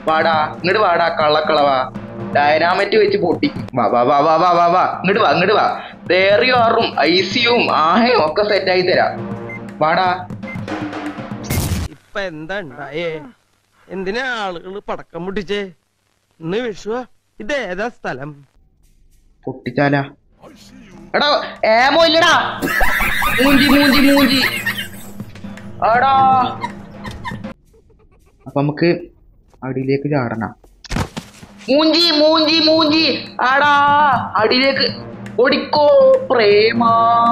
വാടാ ഇങ്ങോട്ട് വാടാ കള്ളക്കളവാ ഡയനാമറ്റ് വെച്ച് പൊട്ടിക്കും വാ വാ വാ വാ വാ വാ വാ ഇങ്ങോട്ട് വാ ഇങ്ങോട്ട് വാ തേറിയാറും ഐസിയും ആഹയും ഒക്കെ സെറ്റായി തരാം വാടാ ഇപ്പൊ എന്താ ഉണ്ടായേ എന്തിനാ ആളുകൾ പടക്കം പൊട്ടിച്ചേ ഇന്ന് വിഷുവ ഇത് ഏതാ സ്ഥലം പൊട്ടിച്ചാലാ എടാ ഏമോ ഇല്ലടാ മൂഞ്ചി മൂഞ്ചി മൂഞ്ചി എടാ അപ്പൊ നമുക്ക് അടിയിലേക്ക് ചാടണം മൂഞ്ചി മൂഞ്ചി മൂഞ്ചി ആടാ അടിയിലേക്ക് ഓടിക്കോ പ്രേമ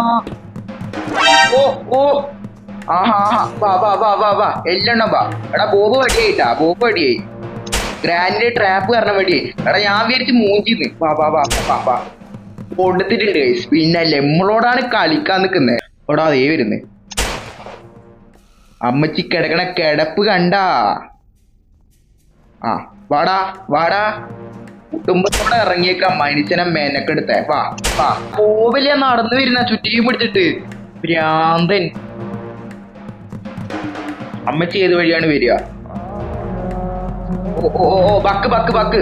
ഓ ഓ ആഹാ ആഹാ. വാ വാ വാ വാ വാ എല്ലെണ്ണം വാ എടാ ബോബ് വടിയായിട്ടാ ബോബ് വടിയായി ഗ്രാൻഡിന്റെ ട്രാപ്പ് കാരണം വടിയായി എടാ ഞാൻ വിചാരിച്ച് മൂഞ്ചിന്ന് വാ വാ വാ വാ വാ കൊടുത്തിട്ടുണ്ട് guys. പിന്നെ ലെമ്മളോടാണ് കളിക്കാൻ നിക്കുന്നത് എടാ അതേ വരുന്നേ അമ്മച്ചി കിടക്കണ കിടപ്പ് കണ്ടാ ആ വാടാ വാടാ കുടുംബത്തോടെ ഇറങ്ങിയേക്കാം മനുഷ്യനെ മെനക്കെടുത്തേ വാ വാ കോവില നടന്നു വരുന്ന ചുറ്റിയും പിടിച്ചിട്ട് ഭ്രാന്തൻ അമ്മച്ചി ഏത് വഴിയാണ് വരിക ഓ ഓ ഓ, ഓ ബക്ക് ബക്ക് ബക്ക്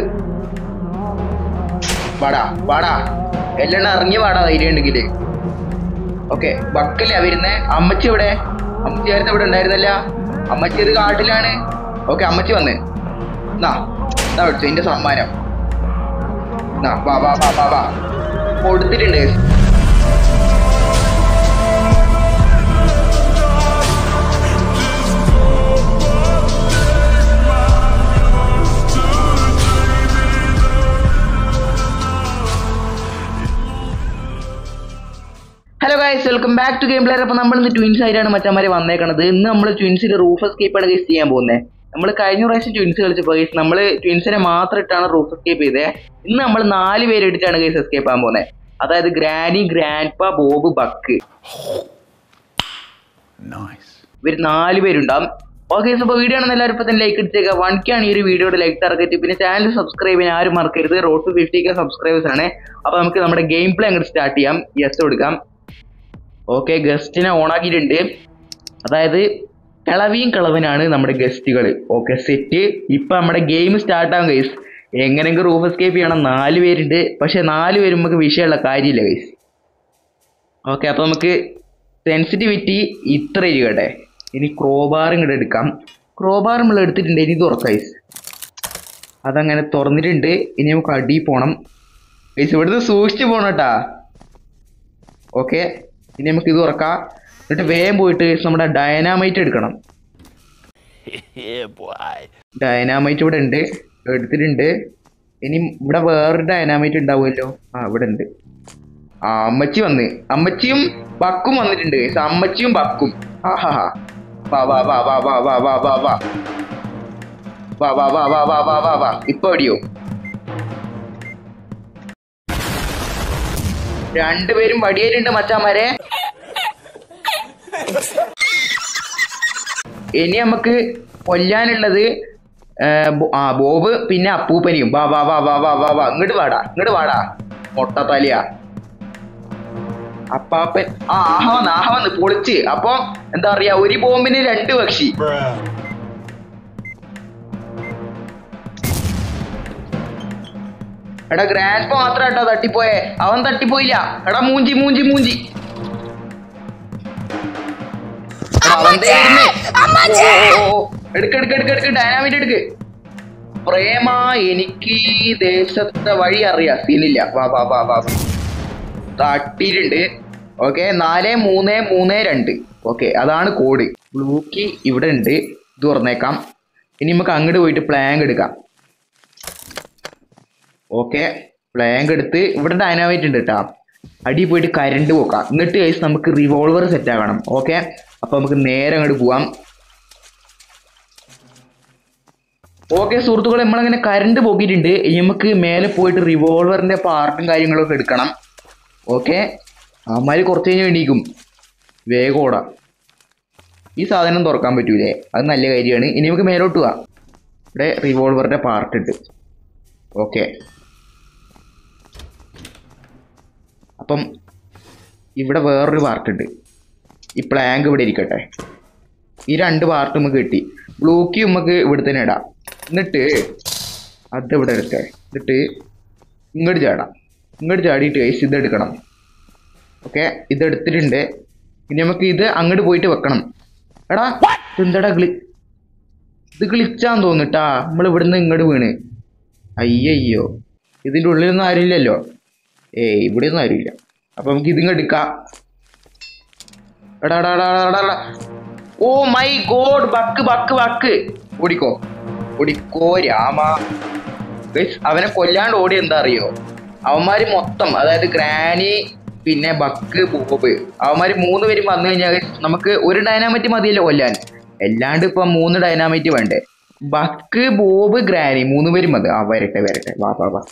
വാടാ വാടാ എല്ലാം ഇറങ്ങി വാടാ ധൈര്യം ഉണ്ടെങ്കില് ഓക്കെ ബക്കല്ലേ വരുന്നേ അമ്മച്ചി എവിടെ അമ്മച്ചി നേരത്തെ ഇവിടെ ഉണ്ടായിരുന്നല്ല അമ്മച്ചി ഇത് കാട്ടിലാണ് ഓക്കെ അമ്മച്ചി വന്ന് നാ ഇതാ വിളിച്ചു എന്റെ സമ്മാനം നാ വാ വാ വാ വാ വാ കൊടുത്തിട്ടുണ്ട് hello guys welcome back to game player അപ്പോൾ നമ്മൾ ഇന്ന് ട്വിൻസ് ആയിട്ടാണ് മച്ചന്മാരെ വന്നേക്കണത് ഇന്ന് നമ്മൾ ട്വിൻസിൽ റൂഫ് എസ്കേപ്പ് ആണ് ഗൈസ് ചെയ്യാൻ പോകുന്നത് നമ്മൾ കഴിഞ്ഞ പ്രാവശ്യം ട്വിൻസ് കളിച്ചപ്പോൾ ഗൈസ് നമ്മൾ ട്വിൻസിനെ മാത്രം ഇട്ടാണ് റൂഫ് എസ്കേപ്പ് ചെയ്തത് ഇന്ന് നമ്മൾ നാല് പേര് ഇട്ടിട്ടാണ് ഗൈസ് എസ്കേപ്പ് ആകാൻ പോകുന്നത് അതായത് Granny Grandpa Bob Buck Nice. ഇവർ നാല് പേരുണ്ടാവും ഓക്കെ അപ്പോൾ വീഡിയോ ആണെന്ന് എല്ലാവരും ഇപ്പം തന്നെ ലൈക്ക് അടിച്ചേക്കുക വൺ കെ ആണ് ഈ ഒരു വീഡിയോയുടെ ലൈക്ക് ടാർഗറ്റ് പിന്നെ ചാനൽ സബ്സ്ക്രൈബ് ചെയ്യാൻ ആരും മറക്കരുത് road to fifty K subscribers ആണ് അപ്പോൾ നമുക്ക് നമ്മുടെ ഗെയിം പ്ലേ അങ്ങോട്ട് സ്റ്റാർട്ട് ചെയ്യാം യെസ് കൊടുക്കാം ഓക്കെ ഗസ്റ്റിനെ ഓണാക്കിയിട്ടുണ്ട് അതായത് കിളവിയും കിളവനാണ് നമ്മുടെ ഗസ്റ്റുകൾ ഓക്കെ സെറ്റ് ഇപ്പൊ നമ്മുടെ ഗെയിം സ്റ്റാർട്ട് ആവും ഗൈസ് എങ്ങനെയെങ്കിലും റൂഫ് എസ്കേപ്പ് ചെയ്യണം നാല് പേരുണ്ട് പക്ഷെ നാല് പേരും നമുക്ക് വിഷയമുള്ള കാര്യമില്ല ഗൈസ് ഓക്കെ അപ്പൊ നമുക്ക് സെൻസിറ്റിവിറ്റി ഇത്ര ഇരിക്കട്ടെ ഇനി ക്രോബാർ ഇങ്ങോട്ട് എടുക്കാം ക്രോബാർ നമ്മൾ എടുത്തിട്ടുണ്ട് ഇനി തുറക്കാം ഗൈസ് അതങ്ങനെ തുറന്നിട്ടുണ്ട് ഇനി നമുക്ക് അടിയിൽ പോണം ഗൈസ് ഇവിടുന്ന് സൂക്ഷിച്ച് പോണം കേട്ടാ ഓക്കെ ഇനി നമുക്ക് ഇത് തുറക്കാം എന്നിട്ട് വേഗം പോയിട്ട് നമ്മുടെ ഡയനാമൈറ്റ് എടുക്കണം Yeah, boy. ഡയനാമൈറ്റ് ഇവിടെ ഉണ്ട് എടുത്തിട്ടുണ്ട് ഇനി ഇവിടെ വേറൊരു ഡയനാമൈറ്റ് ഉണ്ടാവുമല്ലോ ആ ഇവിടെ ഉണ്ട് ആ അമ്മച്ചി വന്ന് അമ്മച്ചിയും ബക്കും വന്നിട്ടുണ്ട് guys. അമ്മച്ചിയും ബക്കും ആഹാ വാ വാ വാ വാ വാ വാ വാ വാ വാ വാ വാ വാ വാ വാ വാ വാ വാ ഇപ്പൊ എവിടെയോ രണ്ടുപേരും വടിയേറ്റുണ്ട് മച്ചാമാരെ ഇനി നമുക്ക് കൊല്ലാനുള്ളത് ഏ, ബോ- ആ ബോബ് പിന്നെ അപ്പൂപ്പനെയും വാ വാ വാ വാ വാ വാ വാ ഇങ്ങോട്ട് വാടാ ഇങ്ങോട്ട് വാടാ മൊട്ടത്തലിയ അപ്പാപ്പൻ ആ ആഹ വന്ന് ആഹ വന്ന് പൊളിച്ച് അപ്പൊ എന്താ പറയാ ഒരു ബോംബിന് രണ്ട് പക്ഷി എടാ ഗ്രാൻഡ് മാത്രം കേട്ടോ തട്ടിപ്പോയെ അവൻ തട്ടിപ്പോയില്ല എടാ മൂഞ്ചി മൂഞ്ചി മൂഞ്ചി എടാ, അവൻ ദേ ഇരുന്ന്. ഓ, ഓ, ഓ. എടുക്ക് എടുക്ക് എടുക്ക് എടുക്ക് ഡൈനാമിറ്റ് എടുക്ക് പ്രേമ എനിക്ക് ഈ ദേശത്തെ വഴി അറിയാം സീനില്ല വാ വാ വാ വാ വാ. തട്ടിയിട്ടുണ്ട് ഓക്കെ നാല് മൂന്ന് മൂന്ന് രണ്ട് ഓക്കെ അതാണ് കോഡ് ബ്ലൂക്കി ഇവിടെ ഉണ്ട് ഇത് തുറന്നേക്കാം ഇനി നമുക്ക് അങ്ങോട്ട് പോയിട്ട് പ്ലാങ്ക് എടുക്കാം ഓക്കെ പ്ലാങ്ക് എടുത്ത് ഇവിടെ ഡൈനാമൈറ്റ് ഉണ്ട് കേട്ടോ അടി പോയിട്ട് കരണ്ട് പോക്കാം എന്നിട്ട് കഴിച്ച് നമുക്ക് റിവോൾവർ സെറ്റ് ആക്കണം ഓക്കെ അപ്പൊ നമുക്ക് നേരെ അങ്ങോട്ട് പോവാം ഓക്കെ സുഹൃത്തുക്കളെ നമ്മളങ്ങനെ കരണ്ട് പോക്കിയിട്ടുണ്ട് ഇനി നമുക്ക് മേലെ പോയിട്ട് റിവോൾവറിന്റെ പാർട്ടും കാര്യങ്ങളൊക്കെ എടുക്കണം ഓക്കെ അമ്മാര് കുറച്ച് കഴിഞ്ഞ് എണീക്കും വേഗം ഓടാം ഈ സാധനം തുറക്കാൻ പറ്റൂലേ അത് നല്ല കാര്യമാണ് ഇനി നമുക്ക് മേലോട്ട് പോവാം ഇവിടെ റിവോൾവറിന്റെ പാർട്ട് ഉണ്ട് ഓക്കെ അപ്പം ഇവിടെ വേറൊരു പാർട്ട് ഉണ്ട് ഈ പ്ലാങ്ക് ഇവിടെ ഇരിക്കട്ടെ ഈ രണ്ട് പാർട്ട് നമുക്ക് കിട്ടി ബ്ലൂക്കി നമുക്ക് ഇവിടെ തന്നെ ഇടാം എന്നിട്ട് അത് ഇവിടെ എടുത്തേ എന്നിട്ട് ഇങ്ങോട്ട് ചാടാം ഇങ്ങോട്ട് ചാടിയിട്ട് ഗൈസ് ഇത് എടുക്കണം ഓക്കെ ഇത് എടുത്തിട്ടുണ്ട് ഇനി നമുക്ക് ഇത് അങ്ങോട്ട് പോയിട്ട് വെക്കണം എടാ എന്താടാ ഗ്ലി ഇത് ഗ്ലിച്ചാന്ന് തോന്നിട്ടാ നമ്മൾ ഇവിടുന്ന് ഇങ്ങോട്ട് വീണ് അയ്യയ്യോ ഇതിൻ്റെ ഉള്ളിലൊന്നും ആരുമില്ലല്ലോ ഏയ് ഇവിടെയൊന്നും ആരുമില്ല അപ്പൊ നമുക്ക് ഇതിങ്ങ് എടുക്കാം എടാ എടാ എടാ എടാ, എടാ oh my god Buck Buck Buck ഓടിക്കോ ഓടിക്കോ രാമ Guys, അവനെ കൊല്ലാണ്ട് ഓടി എന്താ അറിയോ അവന്മാര് മൊത്തം അതായത് ഗ്രാനി പിന്നെ ബക്ക് ബോബ് അവന്മാര് മൂന്ന് പേരും വന്നു കഴിഞ്ഞാൽ guys, നമുക്ക് ഒരു ഡൈനാമൈറ്റ് മതിയല്ലോ കൊല്ലാൻ അല്ലാണ്ട് ഇപ്പൊ മൂന്ന് ഡൈനാമൈറ്റ് വേണ്ടേ ബക്ക് ബോബ് ഗ്രാനി മൂന്ന് പേരും മതി ആ വരട്ടെ വരട്ടെ വാ വാ വാ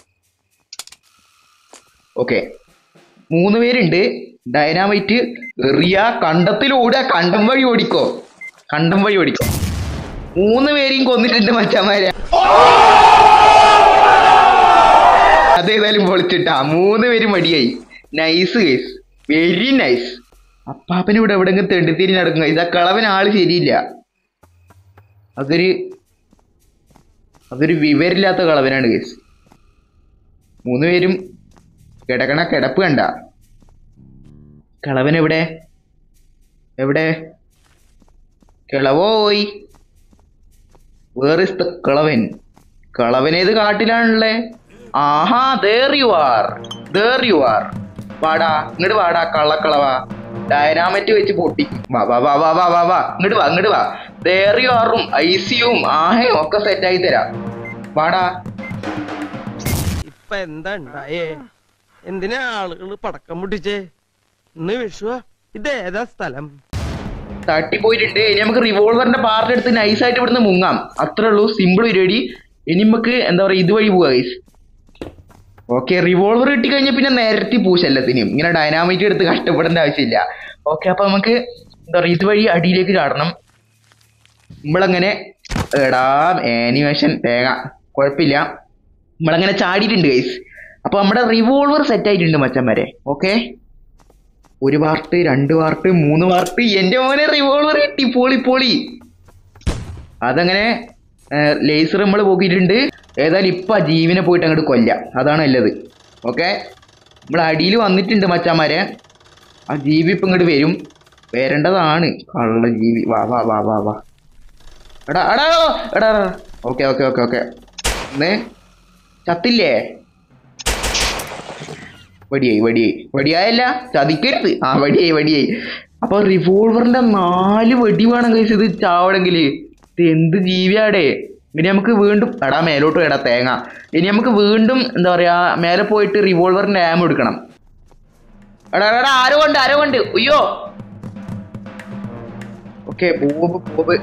ഓക്കെ മൂന്ന് പേരുണ്ട് ഡൈനാമൈറ്റ് എറിയ കണ്ടത്തിൽ ഓടുക കണ്ടം വഴി ഓടിക്കോ കണ്ടം വഴി ഓടിക്കോ മൂന്ന് പേരെയും കൊന്നിട്ടുണ്ട് മച്ചന്മാരെ അതേതായാലും പൊളിച്ചിട്ടാ മൂന്ന് പേരും മടിയായി നൈസ് കേസ് വെരി നൈസ് അപ്പാപ്പന് ഇവിടെ എവിടെങ്കിലും തെണ്ടിത്തിരി നടക്കും ഇതാ കളവൻ ആള് ശരിയില്ല അതൊരു അതൊരു വിവരില്ലാത്ത കളവനാണ് കേസ് മൂന്ന് പേരും കിടക്കണ കിടപ്പ് കണ്ട കളവൻ എവിടെ എവിടെ കിളവോയി വേർ ഇസ് ദ കളവൻ കളവനേത് കാട്ടിലാണല്ലേ ആഹാ there you are there you are വാടാ ഇങ്ങോട്ട് വാടാ കള്ളക്കളവാ ഡയനാമറ്റ് വെച്ച് പൊട്ടിക്കും വാ വാ വാ വാ വാ വാ വാ ഇങ്ങോട്ട് വാ ഇങ്ങോട്ട് വാ ദേർ യു ആറും ഐ സിയും ആഹയും ഒക്കെ സെറ്റ് ആയി തരാം വാടാ ഇപ്പൊ എന്താ ഉണ്ടായേ എന്തിനാ ആളുകൾ പടക്കം പൊട്ടിച്ചേ ഇന്ന് വിഷുവാ ഇതേതാ സ്ഥലം തട്ടിപ്പോയിട്ടുണ്ട് ഇനി നമുക്ക് റിവോൾവറിന്റെ പാർട്ട് എടുത്ത് നൈസായിട്ട് ഇവിടുന്ന് മുങ്ങാം അത്രേ ഉള്ളൂ സിമ്പിൾ പരിപാടി ഇനി നമുക്ക് എന്താ പറയാ ഇതുവഴി പോവാ ഗൈസ് ഓക്കെ റിവോൾവർ കിട്ടി കഴിഞ്ഞാൽ പിന്നെ നേരത്തെ പൂശല്ലത്തിനും ഇങ്ങനെ ഡൈനാമൈറ്റ് എടുത്ത് കഷ്ടപ്പെടേണ്ട ആവശ്യമില്ല ഓക്കെ അപ്പൊ നമുക്ക് എന്താ പറയാ ഇതുവഴി അടിയിലേക്ക് ചാടണം നമ്മളങ്ങനെ എടാ ആനിമേഷൻ തേങ്ങ കുഴപ്പമില്ല നമ്മളങ്ങനെ ചാടിയിട്ടുണ്ട് ഗൈസ് അപ്പൊ നമ്മുടെ റിവോൾവർ സെറ്റ് ആയിട്ടുണ്ട് മച്ചന്മാരെ ഓക്കെ ഒരു പാർട്ട് രണ്ട് പാർട്ട് മൂന്ന് പാർട്ട് എന്റെ മോനെ റിവോൾവർ കിട്ടി പോളി പോളി അതങ്ങനെ ലേസർ നമ്മൾ പോക്കിയിട്ടുണ്ട് ഏതായാലും ഇപ്പൊ ആ ജീവനെ പോയിട്ട് അങ്ങോട്ട് കൊല്ലാം അതാണ് നല്ലത് ഓക്കെ നമ്മൾ അടിയിൽ വന്നിട്ടുണ്ട് മച്ചാമാരെ ആ ജീവി ഇപ്പൊ ഇങ്ങോട്ട് വരും വരേണ്ടതാണ് കള്ള ജീവി വാ വാ വാ വാ വാ എടാ എടാ എടാ ഓക്കെ ഓക്കെ ഓക്കെ ഓക്കെ ഒന്ന് ചത്തില്ലേ വടിയായി വടിയായി വടിയായല്ല ചതിക്കരുത് ആ വടിയായി വടിയായി അപ്പൊ റിവോൾവറിന്റെ നാല് വടി വേണം കഴിച്ചത് ഇത് ചാവണമെങ്കിൽ ഇത് എന്ത് ജീവിയാടേ ഇനി നമുക്ക് വീണ്ടും എടാ മേലോട്ട് എടാ തേങ്ങ ഇനി നമുക്ക് വീണ്ടും എന്താ പറയാ മേലെ പോയിട്ട് റിവോൾവറിന്റെ ആം എടുക്കണം എടാ എടാ ആരോ കൊണ്ട് ആരോ കൊണ്ട് അയ്യോ ഓക്കെ ബോബ് ബോബ്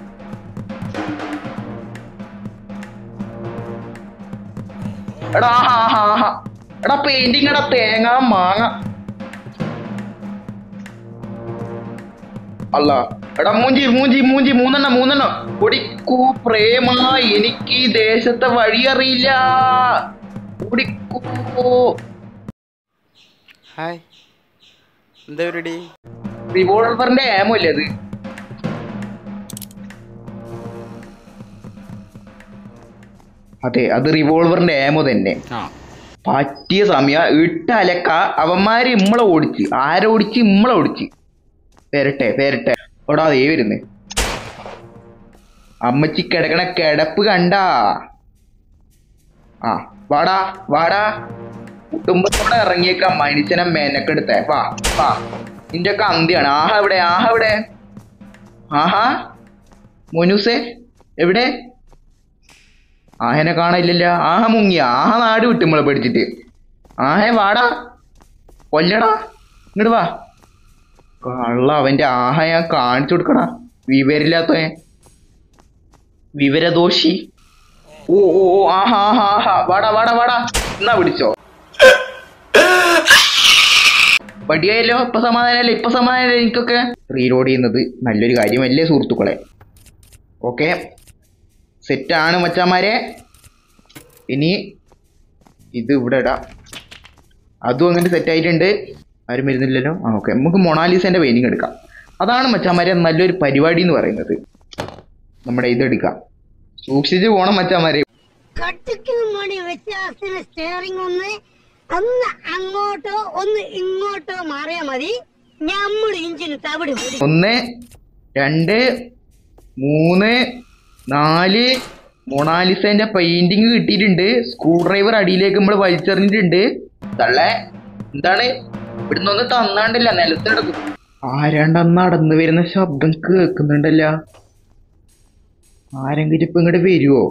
എടാ ആഹാ ആഹാ ആഹാ എടാ പെയിന്റിങ് എടാ തേങ്ങ മാങ്ങ അല്ല എടാ മൂഞ്ചി മൂഞ്ചി മൂഞ്ചി മൂന്നെണ്ണം മൂന്നെണ്ണം കുടിക്കൂ പ്രേമ എനിക്ക് ഈ ദേശത്തെ വഴി അറിയില്ല കുടിക്കൂ ഹായ് എന്താ പരിപാടി റിവോൾവറിന്റെ ആമോ അല്ലേ അത് അതെ അത് റിവോൾവറിന്റെ ആമോ തന്നെ ആ പറ്റിയ സമയം ഇട്ട അലക്ക അവന്മാര് ഇമ്മളെ ഓടിച്ച് ആരോടിച്ച് ഇമ്മളെ ഓടിച്ച് വരട്ടെ വരട്ടെ ഓടാ ദേ വരുന്ന് അമ്മച്ചി കിടക്കണ കിടപ്പ് കണ്ടാ ആ വാടാ വാടാ കുടുംബത്തോടെ ഇറങ്ങിയേക്കാം മനുഷ്യനെ മെനക്കെടുത്തേ വാ വാ നിന്റെ ഒക്കെ അന്ത്യാണ് ആഹാ എവിടെ ആഹാ എവിടെ ആഹാ മോനൂസേ എവിടെ ആഹനെ കാണാനില്ലല്ലോ ആഹ മുങ്ങിയ ആഹ നാട് വിട്ട് നമ്മളെ പേടിച്ചിട്ട് ആഹേ വാടാ കൊല്ലടാ ഇങ്ങോട്ട് വാ കള്ള അവന്റെ ആഹ ഞാൻ കാണിച്ചു കൊടുക്കടാ വിവരില്ലാത്ത വിവരദോഷി ഓ ഓ ഓ ആഹാ ആഹാ ആഹാ വാടാ വാടാ വാടാ എന്നാ പിടിച്ചോ വടിയായല്ലോ ഇപ്പൊ സമാധാനമല്ലേ ഇപ്പൊ സമാധാനമല്ലേ എനിക്കൊക്കെ റീലോഡ് ചെയ്യുന്നത് നല്ലൊരു കാര്യമല്ലേ സുഹൃത്തുക്കളെ ഓക്കെ സെറ്റാണ് മച്ചാമാരെ ഇനി ഇത് ഇവിടെ ഇടാം അതും അങ്ങനെ സെറ്റ് ആയിട്ടുണ്ട് ആരും വരുന്നില്ലല്ലോ ആ ഓക്കെ നമുക്ക് മൊണാലിസന്റെ പെയിന്റിങ് എടുക്കാം അതാണ് മച്ചാമാരെ നല്ലൊരു പരിപാടി എന്ന് പറയുന്നത് നമ്മുടെ ഇതെടുക്കാം സൂക്ഷിച്ച് പോണം മച്ചാമാര് കട്ടിക്കിന് മണി വ്യത്യാസത്തിന് സ്റ്റിയറിംഗ് ഒന്ന് ഒന്ന് അങ്ങോട്ടോ ഒന്ന് ഇങ്ങോട്ടോ മാറിയാ മതി നമ്മുടെ ഇഞ്ചിന് തവിട് പിടിക്കും ഒന്ന് രണ്ട് മൂന്ന് നാല് മൊണാലിസന്റെ പെയിന്റിങ് കിട്ടിയിട്ടുണ്ട് സ്ക്രൂ ഡ്രൈവർ അടിയിലേക്ക് നമ്മൾ വലിച്ചെറിഞ്ഞിട്ടുണ്ട് തള്ളേ എന്താണ് ഇവിടുന്ന് ഒന്ന് തന്നാണ്ടില്ല നിലത്ത് കിടക്കും ആരാണ്ട് നടന്നു വരുന്ന ശബ്ദം കേൾക്കുന്നുണ്ടല്ല ആരെങ്കിലും ഇപ്പൊ ഇങ്ങോട്ട് വരുവോ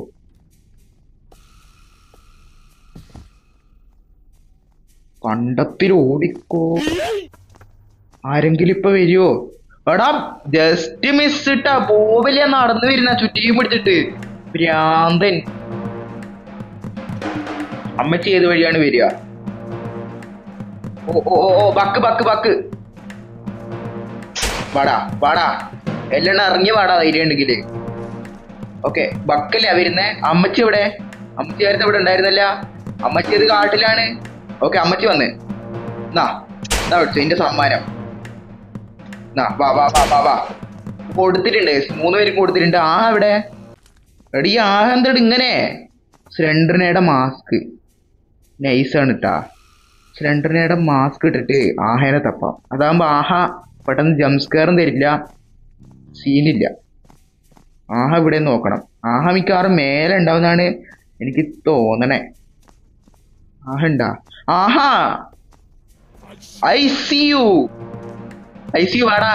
കണ്ടത്തിൽ ഓടിക്കോ ആരെങ്കിലും ഇപ്പൊ വരുവോ എടാ ജസ്റ്റ് മിസ് ഇട്ടാ പോവില്ല നടന്നു വരുന്ന ചുറ്റിയും പിടിച്ചിട്ട് ഭ്രാന്തൻ അമ്മച്ചി ഏത് വഴിയാണ് വരിക ഓ ഓ ഓ, ഓ ബക്ക് ബക്ക് ബക്ക് വാടാ വാടാ എല്ലാം ഇറങ്ങി വാടാ ധൈര്യം ഉണ്ടെങ്കില് ഓക്കെ ബക്കല്ലേ വരുന്നേ അമ്മച്ചി ഇവിടെ അമ്മച്ചി നേരത്തെ ഇവിടെ ഉണ്ടായിരുന്നല്ല അമ്മച്ചി ഇത് കാട്ടിലാണ് ഓക്കെ അമ്മച്ചി വന്ന് എന്നാ ഇതാ വിളിച്ചു എന്റെ സമ്മാനം എന്നാ വാ വാ വാ വാ വാ കൊടുത്തിട്ടുണ്ട് മൂന്ന് പേരും കൊടുത്തിട്ടുണ്ട് ആ ഇവിടെ എടി ആ എന്താ ഇങ്ങനെ സിലിണ്ടറിനയുടെ മാസ്ക് നൈസാണ് ഇട്ടാ സിലിണ്ടറിനയുടെ മാസ്ക് ഇട്ടിട്ട് ആഹേനെ തപ്പാം അതാകുമ്പോ ആഹ പെട്ടെന്ന് ജംസ്കയറും തരില്ല സീനില്ല ആഹ ഇവിടെ നോക്കണം ആഹ മിക്കവാറും മേലെ ഉണ്ടാവുന്നതാണ് എനിക്ക് തോന്നണേ ആഹ ഉണ്ടാ ആഹാ I C U I C U വാടാ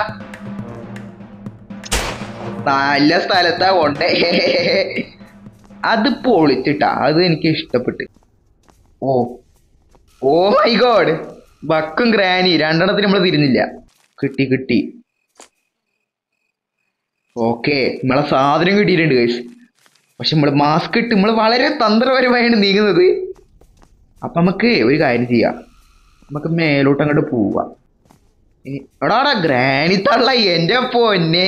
നല്ല സ്ഥലത്താ കൊണ്ടേ അത് പൊളിച്ചിട്ടാ അത് എനിക്ക് ഇഷ്ടപ്പെട്ട് ഓ ഓ മൈ ഗോഡ് ബക്കും ഗ്രാനി രണ്ടെണ്ണത്തിന് നമ്മൾ തിരിഞ്ഞില്ല കിട്ടി കിട്ടി ഓക്കെ നമ്മളെ സാധനം കിട്ടിയിട്ടുണ്ട് ഗൈസ് പക്ഷെ നമ്മൾ മാസ്ക് ഇട്ട് നമ്മൾ വളരെ തന്ത്രപരമായാണ് നീങ്ങുന്നത് അപ്പൊ നമുക്ക് ഒരു കാര്യം ചെയ്യാം നമുക്ക് മേലോട്ട് അങ്ങോട്ട് പോവാം ഇനി എടാടാ ഗ്രാനി തള്ള എന്റെ പൊന്നെ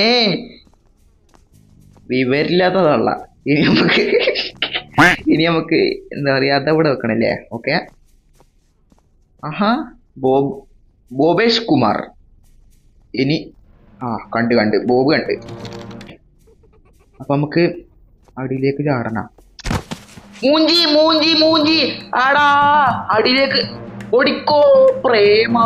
വിവരില്ലാത്ത തള്ള ഇനി നമുക്ക് ഇനി നമുക്ക് എന്താ പറയാ അതവിടെ വെക്കണല്ലേ ഓക്കെ ആഹാ ബോബ് ബോബേഷ് കുമാർ ഇനി ആ കണ്ട് കണ്ട് ബോബ് കണ്ട് അപ്പൊ നമുക്ക് അടിയിലേക്ക് ചാടണം മൂഞ്ചി മൂഞ്ചി മൂഞ്ചി ആടാ അടിയിലേക്ക് ഓടിക്കോ പ്രേമ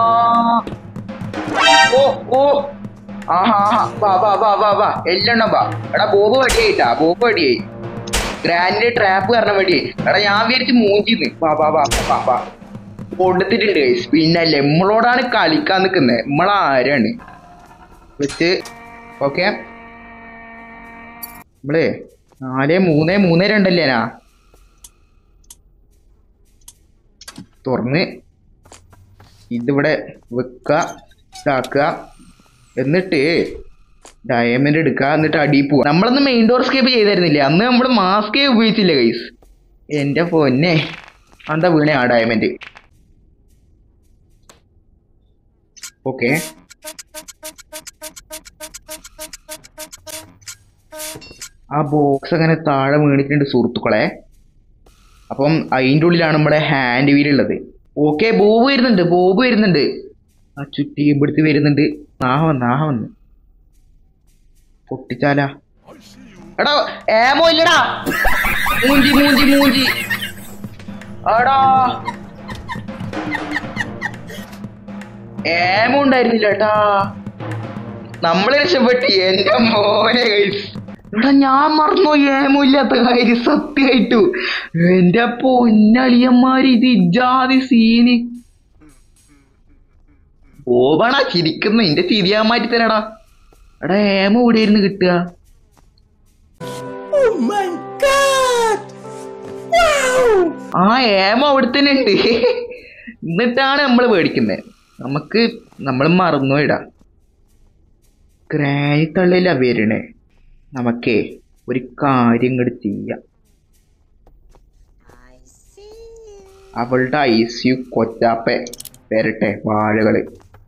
ഓ ഓ ആഹാ ആഹാ വാ വാ വാ വാ വാ എല്ലെണ്ണം വാ എടാ ബോബ് വടിയായിട്ടാ ബോബ് വടിയായി ഗ്രാൻഡിന്റെ ട്രാപ്പ് കാരണം വടിയായി എടാ ഞാൻ വിചാരിച്ച് മൂഞ്ചിന്ന് വാ വാ വാ വാ വാ കൊടുത്തിട്ടുണ്ട് guys. പിന്നെ നമ്മളോടാണ് കളിക്കാൻ നിൽക്കുന്നത് നമ്മളാരാണ് വെച്ച് ഓക്കെ നമ്മളേ നാല് മൂന്ന് മൂന്ന് രണ്ടല്ലേനാ തുറന്ന് ഇതിവിടെ വെക്കുക ഇതാക്കുക എന്നിട്ട് ഡയമണ്ട് എടുക്കുക എന്നിട്ട് അടിയിൽ പോവാ നമ്മളന്ന് മെയിൻ ഡോർ സ്കേപ്പ് ചെയ്തായിരുന്നില്ലേ അന്ന് നമ്മൾ മാസ്കേ ഉപയോഗിച്ചില്ല ഗൈസ് എന്റെ പൊന്നെ എന്താ വീണേ ആ ഡയമണ്ട് ഓക്കെ ആ ബോക്സ് അങ്ങനെ താഴെ വീണിട്ടുണ്ട് സുഹൃത്തുക്കളെ അപ്പം അതിൻ്റെ ഉള്ളിലാണ് നമ്മുടെ ഹാൻഡ് വീൽ ഉള്ളത് ഓക്കെ ബോബ് വരുന്നുണ്ട് ബോബ് വരുന്നുണ്ട് ആ ചുറ്റി ഇവിടുത്തെ വരുന്നുണ്ട് നാഹ വന്ന് നാഹ വന്ന് പൊട്ടിച്ചാലാ എടാ ഏമോ ഇല്ലടാ മൂഞ്ചി മൂഞ്ചി മൂഞ്ചി എടാ ഏമോ ഉണ്ടായിരുന്നില്ല ഏട്ടാ നമ്മളെ രക്ഷപ്പെട്ട് എന്റെ മോനെ guys. എടാ ഞാൻ മറന്നു ഏമോ ഇല്ലാത്ത കാര്യം സത്യമായിട്ടു എന്റെ പൊന്നളിയന്മാര് ഇത് ഇജാതി സീന് ഓവണാ ചിരിക്കുന്നു എന്റെ ചിരി ഞാൻ മാറ്റി തരാടാ എടാ ഏമോ ഇവിടെ ഇരുന്ന് കിട്ടുക ആ ഏമോ അവിടെ തന്നെ ഉണ്ട് എന്നിട്ടാണ് നമ്മൾ പേടിക്കുന്നത് നമുക്ക് നമ്മൾ മറന്നു ഇടാ ഗ്രാനി തള്ളില്ല വരണേ നമുക്കേ ഒരു കാര്യം ഇങ്ങോട്ട് ചെയ്യാം അവളുടെ ഐസ് യു കൊച്ചാപ്പ വരട്ടെ വാഴകള്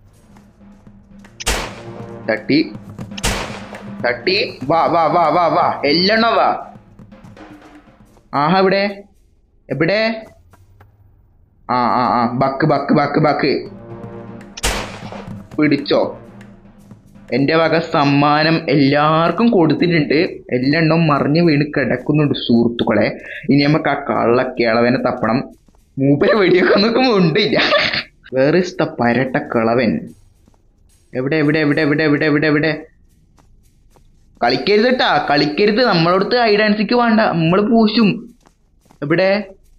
തട്ടി തട്ടി വാ വാ വാ വാ വാ എല്ലെണ്ണം വാ ആഹാ ഇവിടെ എവിടെ ആ ആ ആ ബക്ക് ബക്ക് ബക്ക് ബക്ക് പിടിച്ചോ എൻ്റെ വക സമ്മാനം എല്ലാവർക്കും കൊടുത്തിട്ടുണ്ട് എല്ലെണ്ണം മറിഞ്ഞു വീണ് കിടക്കുന്നുണ്ട് സുഹൃത്തുക്കളെ ഇനി നമുക്ക് ആ കള്ളക്കിളവനെ തപ്പണം മൂപ്പരെ വെടിയൊക്കെ നോക്കുമ്പോൾ ഉണ്ടില്ല വേറെ ഇസ്ത പരട്ട കിളവൻ എവിടെ എവിടെ എവിടെ എവിടെ എവിടെ എവിടെ എവിടെ കളിക്കരുത് കേട്ടാ കളിക്കരുത് നമ്മളടുത്ത് ഐഡൻസിക്ക് വേണ്ട നമ്മൾ പൂശും എവിടെ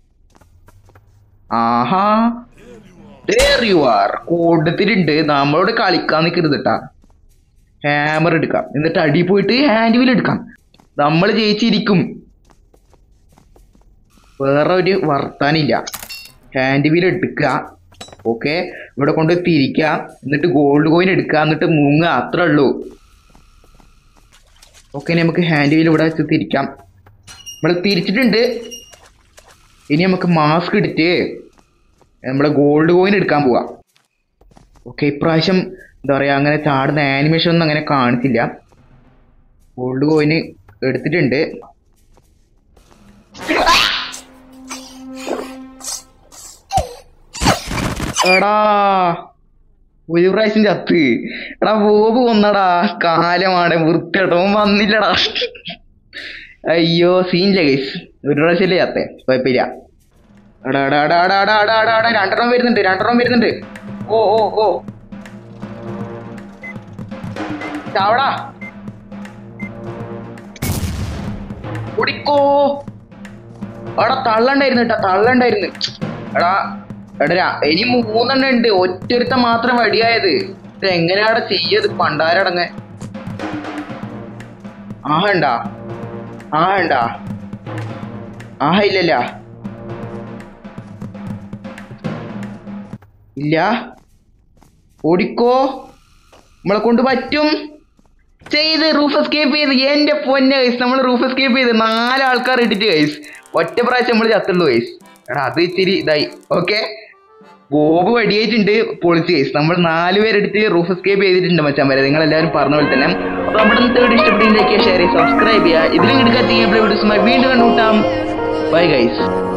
ആഹാ there you are കൊടുത്തിട്ടുണ്ട് നമ്മളോട് കളിക്കാൻ നിൽക്കരുത് കേട്ടാ ഹാമർ എടുക്കാം എന്നിട്ട് അടി പോയിട്ട് ഹാൻഡ് വീൽ എടുക്കാം നമ്മൾ ജയിച്ചിരിക്കും വേറെ ഒരു വർത്താനില്ല ഹാൻഡ് വീൽ എടുക്കുക ഓക്കെ ഇവിടെ കൊണ്ട് തിരിക്കുക എന്നിട്ട് ഗോൾഡ് കോയിൻ എടുക്കുക എന്നിട്ട് മുങ്ങുക അത്രേ ഉള്ളൂ ഓക്കെ നമുക്ക് ഹാൻഡ് വീൽ ഇവിടെ വെച്ച് തിരിക്കാം നമ്മൾ തിരിച്ചിട്ടുണ്ട് ഇനി നമുക്ക് മാസ്ക് ഇട്ടിട്ട് നമ്മളെ ഗോൾഡ് കോയിൻ എടുക്കാൻ പോവാം ഓക്കെ ഇപ്രാവശ്യം എന്താ പറയുക അങ്ങനെ ചാടുന്ന ആനിമേഷൻ ഒന്നും അങ്ങനെ കാണിച്ചില്ല ഗോൾഡ് കോയിന് എടുത്തിട്ടുണ്ട് എടാ ഒരു പ്രാവശ്യം ചത്ത് എടാ ബോബ് കൊന്നടാ കാലമാണ് വൃത്തിയാട്ടോ ഓൻ വന്നില്ലടാ അയ്യോ സീനില്ല ഗൈസ് ഒരു പ്രാവശ്യമല്ലേ ചത്തേ കുഴപ്പമില്ല എടാ എടാ എടാ എടാ എടാ എടാ എടാ എടാ രണ്ടെണ്ണം വരുന്നുണ്ട് രണ്ടെണ്ണം വരുന്നുണ്ട് ഓ ഓ ഓ ചാവടാ കുടിക്കോ എടാ തള്ളണ്ടായിരുന്നു കേട്ടാ തള്ളണ്ടായിരുന്നു എടാ എടാ രാ- ഇനി മൂന്നെണ്ണം ഉണ്ട് ഒറ്റൊരുത്ത മാത്രം വടിയായത് ഇത് എങ്ങനെയാടാ ചെയ്യത് പണ്ടാരടങ്ങ് ആഹ ഉണ്ടാ ആഹ ഉണ്ടാ ആഹ ഇല്ലല്ല ഇല്ല ഓടിക്കോ നമ്മളെ കൊണ്ട് പറ്റും ചെയ്ത് റൂഫ് എസ്കേപ്പ് ചെയ്ത് എന്റെ പൊന്നെ ഗൈസ് നമ്മൾ റൂഫ് എസ്കേപ്പ് ചെയ്ത് നാല് ആൾക്കാർ ഇട്ടിട്ട് ഗൈസ് ഒറ്റ പ്രാവശ്യം നമ്മൾ ചത്തുള്ളൂ ഗൈസ് എടാ അത് ഇച്ചിരി ഇതായി ഓക്കെ ബോബ് വടിയായിട്ടുണ്ട് പൊളിച്ച് ഗൈസ് നമ്മൾ നാല് പേരെടുത്ത് റൂഫ് എസ്കേപ്പ് ചെയ്തിട്ടുണ്ട് മച്ചാൻ വരെ നിങ്ങൾ എല്ലാവരും പറഞ്ഞ പോലെ തന്നെ അപ്പൊ നമ്മുടെ ഇന്നത്തെ വീഡിയോ ഇഷ്ടപ്പെട്ടെങ്കിൽ ഷെയർ ചെയ്യുക സബ്സ്ക്രൈബ് ചെയ്യുക ഇതിലും കിടക്കാത്ത വീഡിയോസുമായി വീണ്ടും കണ്ടുമുട്ടാം ബൈ ഗൈസ്